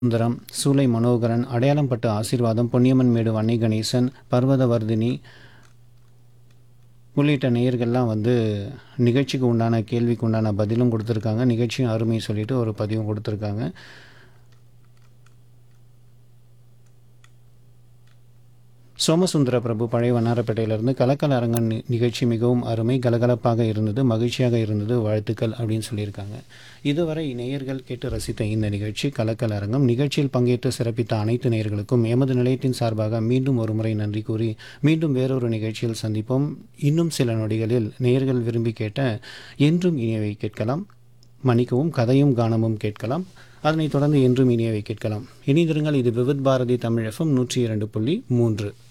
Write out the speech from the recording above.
சுந்தரம் சூலை மனோகரன் அடையாளம்பட்டு ஆசீர்வாதம் பொன்னியம்மன் மேடு வன்னை கணேசன் பர்வதவர்தினி உள்ளிட்ட நேயர்கள்லாம் வந்து நிகழ்ச்சிக்கு உண்டான கேள்விக்கு உண்டான பதிலும் கொடுத்துருக்காங்க நிகழ்ச்சியும் அருமை சொல்லிட்டு ஒரு பதிவும் கொடுத்துருக்காங்க சோமசுந்தர பிரபு பழைய வண்ணாரப்பேட்டையிலிருந்து கலக்கல் அரங்கன் நி- நிகழ்ச்சி மிகவும் அருமை கலகலப்பாக இருந்தது மகிழ்ச்சியாக இருந்தது வாழ்த்துக்கள் அப்படின்னு சொல்லியிருக்காங்க இதுவரை நேயர்கள் கேட்டு ரசித்த இந்த நிகழ்ச்சி கலக்கல் அரங்கம் நிகழ்ச்சியில் பங்கேற்று சிறப்பித்த அனைத்து நேயர்களுக்கும் எமது நிலையத்தின் சார்பாக மீண்டும் ஒரு முறை நன்றி கூறி மீண்டும் வேறொரு நிகழ்ச்சியில் சந்திப்போம் இன்னும் சில நொடிகளில் நேயர்கள் விரும்பி கேட்ட என்றும் இனியவை கேட்கலாம் மன்னிக்கவும் கதையும் கானமும் கேட்கலாம் அதனைத் தொடர்ந்து என்றும் இனியவை கேட்கலாம் இனிதிருங்கள் இது விவித் பாரதி தமிழ் எஃப்எம் நூற்றி இரண்டு புள்ளி மூன்று